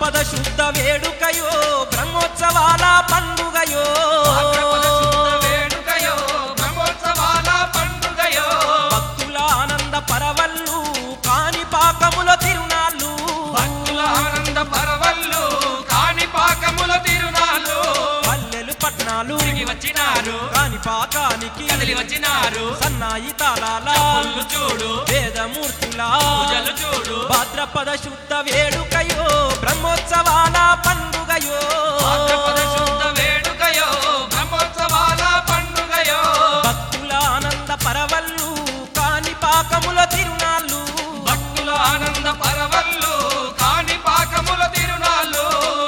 భాద్రపద శుద్ధ వేడుకయో బ్రహ్మోత్సవాల పండుగయో భాద్రపద శుద్ధ వేడుకయో బ్రహ్మోత్సవాల పండుగయో భక్తుల ఆనంద పరవళ్ళు కాని పాకముల తిరునాళ్ళు భక్తుల ఆనంద పరవళ్ళు కాని పాకముల తిరునాళ్ళు పల్లెలు పట్నాలు తిరిగి వచ్చినారు కాని పాకానికి కదిలి వచ్చినారు సన్నాయి తాళాల ఒళ్ళు చూడు వేదమూర్తుల పూజలు చూడు భాద్రపద శుద్ధ వేడుకయో బ్రహ్మోత్సవాల పండుగయో భాద్రపద శుద్ధ వేడుకయో బ్రహ్మోత్సవాల పండుగయో భక్తుల ఆనంద పరవళ్ళు కాని పాకముల తిరునాళ్ళు భక్తుల ఆనంద పరవళ్ళు కాని పాకముల తిరునాళ్ళు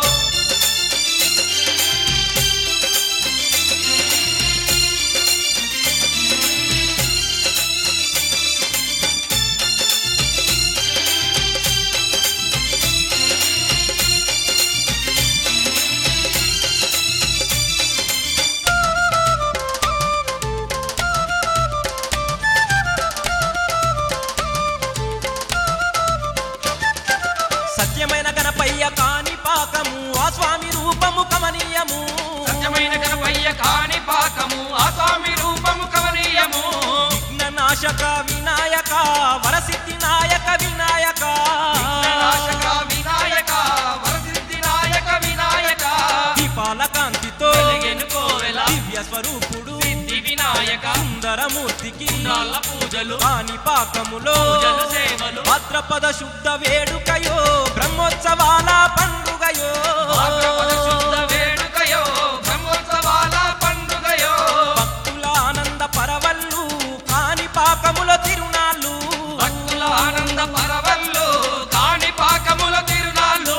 సత్యమైన గణపయ్య కాని పాకము ఆ స్వామి రూపము కమనీయము సత్యమైన గణపయ్య కాని పాకము ఆ స్వామి రూపము కవనీయము విఘ్ననాశక వినాయక వరసిద్ధి నాయక వినాయక విఘ్ననాశక వినాయక వరసిద్ధి నాయక వినాయక దీపాల కాంతితో వెలిగెను కోవెల దివ్య స్వరూపుడు సిద్ధి వినాయక సుందరమూర్తికి రాళ్ళ పూజలు కాని పాకములో పూజలు సేవలు భాద్రపద శుద్ధ వేడుకయో బ్రహ్మోత్సవాల పండుగయో భాద్రపద శుద్ధ వేడుకయో బ్రహ్మోత్సవాల పండుగయో భక్తుల ఆనంద పరవళ్ళు కాని పాకముల తిరునాళ్ళు భక్తుల ఆనంద పరవళ్ళు కాని పాకముల తిరునాళ్ళు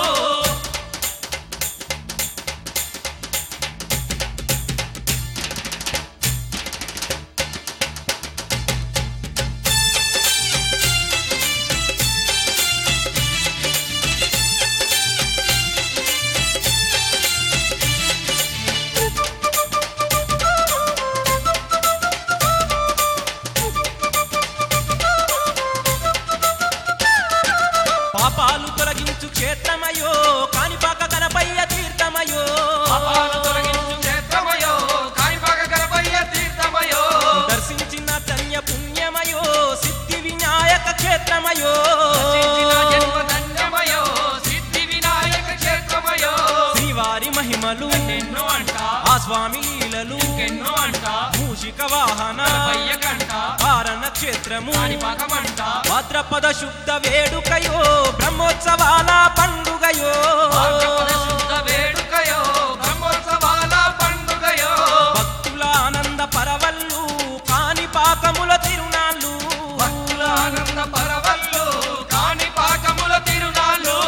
పాపాలు తొలగించు క్షేత్రమయో కానిపాక గణపయ్య తీర్థమయో పాపాలు తొలగించు క్షేత్రమయో కాణిపాక గణపయ్య తీర్థమయో దర్శించిన ధన్య పుణ్యమయో సిద్ధి వినాయక క్షేత్రమయో రచించిన జన్మ ధన్యమయో సిద్ధి వినాయక క్షేత్రమయో శ్రీవారి మహిమలు ఎన్నో అంట ఆ స్వామి లీలలు ఎన్నో అంట మూషిక వాహన గణపయ్య కంట కారణ క్షేత్రము కాణిపాకమంట భాద్రపద శుద్ధ వేడుకయో బ్రహ్మోత్సవాల పండుగయో భాద్రపద శుద్ధ వేడుకయో బ్రహ్మోత్సవాల పండుగయో భక్తుల ఆనంద పరవళ్ళు కాని పాకముల తిరునాళ్ళు భక్తుల ఆనంద పరవళ్ళు కాని పాకముల తిరునాళ్ళు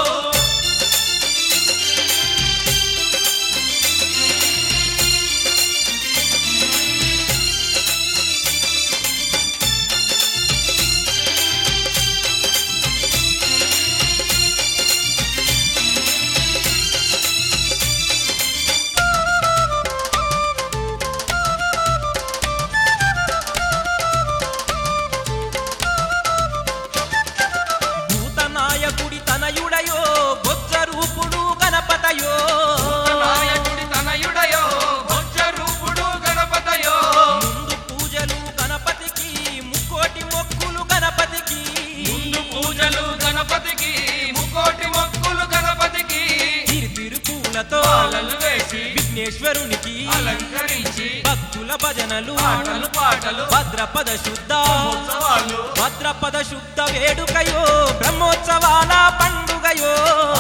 భూతనాయకుడి తనయుడయో బొజ్జ రూపుడు గణపతయో నాయకుడి తనయుడయో బొజ్జ రూపుడు గణపతయో ముందు పూజలు గణపతికి ముక్కోటి మొక్కులు గణపతికి ముందు పూజలు గణపతికి ముకోటి మొక్కులు గణపతికి తిరుతిరు పూలతో పాలలు వేసి విఘ్నేశ్వరునికి అలంకరించి భక్తుల భజనలు పాటలు పాటలు భద్రపద శుద్ధ ఉత్సవాలు భద్రపద శుద్ధ వేడుకయో బ్రహ్మోత్సవాల పండుగయో